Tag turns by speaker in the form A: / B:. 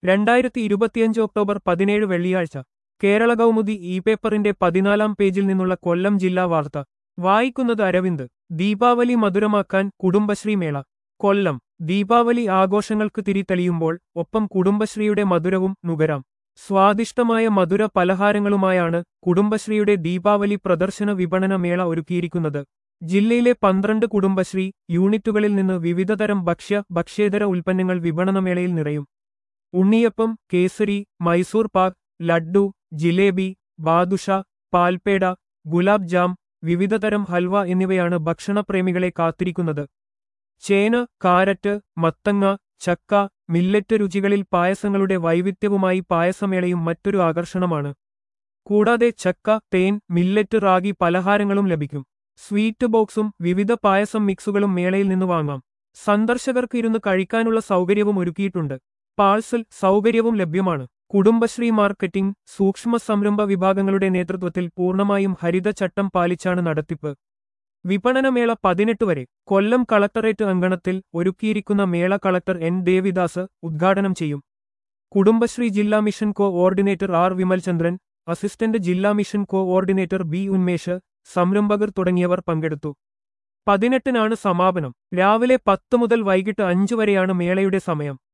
A: രണ്ടായിരത്തി ഇരുപത്തിയഞ്ച് ഒക്ടോബർ പതിനേഴ് വെള്ളിയാഴ്ച കേരള കൗമുദി ഇ പേപ്പറിന്റെ പതിനാലാം പേജിൽ നിന്നുള്ള കൊല്ലം ജില്ലാ വാർത്ത വായിക്കുന്നത് അരവിന്ദ് ദീപാവലി മധുരമാക്കാൻ കുടുംബശ്രീ മേള കൊല്ലം ദീപാവലി ആഘോഷങ്ങൾക്ക് തിരിതെളിയുമ്പോൾ ഒപ്പം കുടുംബശ്രീയുടെ മധുരവും നുകരാം സ്വാദിഷ്ടമായ മധുര പലഹാരങ്ങളുമായാണ് കുടുംബശ്രീയുടെ ദീപാവലി പ്രദർശന വിപണന മേള ഒരുക്കിയിരിക്കുന്നത് ജില്ലയിലെ പന്ത്രണ്ട് കുടുംബശ്രീ യൂണിറ്റുകളിൽ നിന്ന് വിവിധതരം ഭക്ഷ്യ ഭക്ഷ്യേതര ഉൽപ്പന്നങ്ങൾ വിപണനമേളയിൽ നിറയും ഉണ്ണിയപ്പം കേസരി മൈസൂർ പാക്ക് ലഡ്ഡു ജിലേബി ബാദുഷ പാൽപേട ഗുലാബ് ജാം വിവിധതരം ഹൽവ എന്നിവയാണ് ഭക്ഷണപ്രേമികളെ കാത്തിരിക്കുന്നത് ചേന കാരറ്റ് മത്തങ്ങ ചക്ക മില്ലറ്റ് രുചികളിൽ പായസങ്ങളുടെ വൈവിധ്യവുമായി പായസമേളയും മറ്റൊരു ആകർഷണമാണ് കൂടാതെ ചക്ക തേൻ മില്ലറ്റ് റാഗി പലഹാരങ്ങളും ലഭിക്കും സ്വീറ്റ് ബോക്സും വിവിധ പായസം മിക്സുകളും മേളയിൽ നിന്ന് വാങ്ങാം സന്ദർശകർക്ക് ഇരുന്ന് കഴിക്കാനുള്ള സൗകര്യവും ഒരുക്കിയിട്ടുണ്ട് പാഴ്സൽ സൗകര്യവും ലഭ്യമാണ് കുടുംബശ്രീ മാർക്കറ്റിംഗ് സൂക്ഷ്മ സംരംഭ വിഭാഗങ്ങളുടെ നേതൃത്വത്തിൽ പൂർണ്ണമായും ഹരിതചട്ടം പാലിച്ചാണ് നടത്തിപ്പ് വിപണനമേള പതിനെട്ട് വരെ കൊല്ലം കളക്ടറേറ്റ് അങ്കണത്തിൽ ഒരുക്കിയിരിക്കുന്ന മേള കളക്ടർ എൻ ദേവിദാസ് ഉദ്ഘാടനം ചെയ്യും കുടുംബശ്രീ ജില്ലാ mission coordinator R Vimalchandran assistant ജില്ലാ mission coordinator B Unmesh സംരംഭകർ തുടങ്ങിയവർ പങ്കെടുത്തു പതിനെട്ടിനാണ് സമാപനം രാവിലെ പത്ത് മുതൽ വൈകിട്ട് അഞ്ചു വരെയാണ് മേളയുടെ സമയം